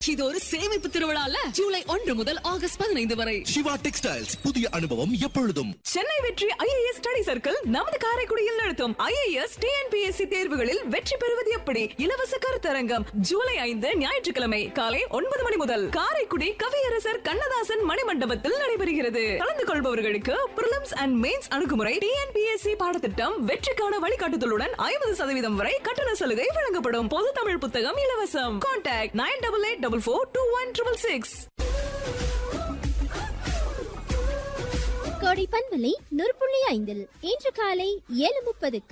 இது ஒரு சேமிப்பு திருவிழால ஜூலை ஒன்று முதல் ஆகஸ்ட் பதினைந்து வரை சிவா டெக்ஸ்டைல்ஸ் புதிய அனுபவம் எப்பொழுதும் சென்னை வெற்றி ஐஏஎஸ் ஸ்டடி சர்க்கிள் நமது காரைக்குடியில் நடத்தும் ஐஏஎஸ் டிஎன்பிஎஸ்சி தேர்வுகளில் வெற்றி பெறுவது எப்படி இலவச கருத்தரங்கம் ஜூலை ஐந்து ஞாயிற்றுக்கிழமை காலை ஒன்பது மணி முதல் காரைக்குடி கவியரசர் கண்ணதாசன் மணிமண்டபத்தில் நடைபெறுகிறது கலந்து கொள்பவர்களுக்கு பிரிலிம்ஸ் அண்ட் மெயின்ஸ் அணுகுமுறை டிஎன்பிஎஸ்சி பாடத்திட்டம் வெற்றிக்கான வழிகாட்டுதலுடன் ஐம்பது சதவீதம் வரை கட்டண சலுகை வழங்கப்படும் பொது தமிழ் புத்தகம் இலவசம் contact nine double eight double four two one triple six Kodai பண்பலை நூறு புள்ளி ஐந்தில் இன்று காலை ஏழு முப்பதுக்கு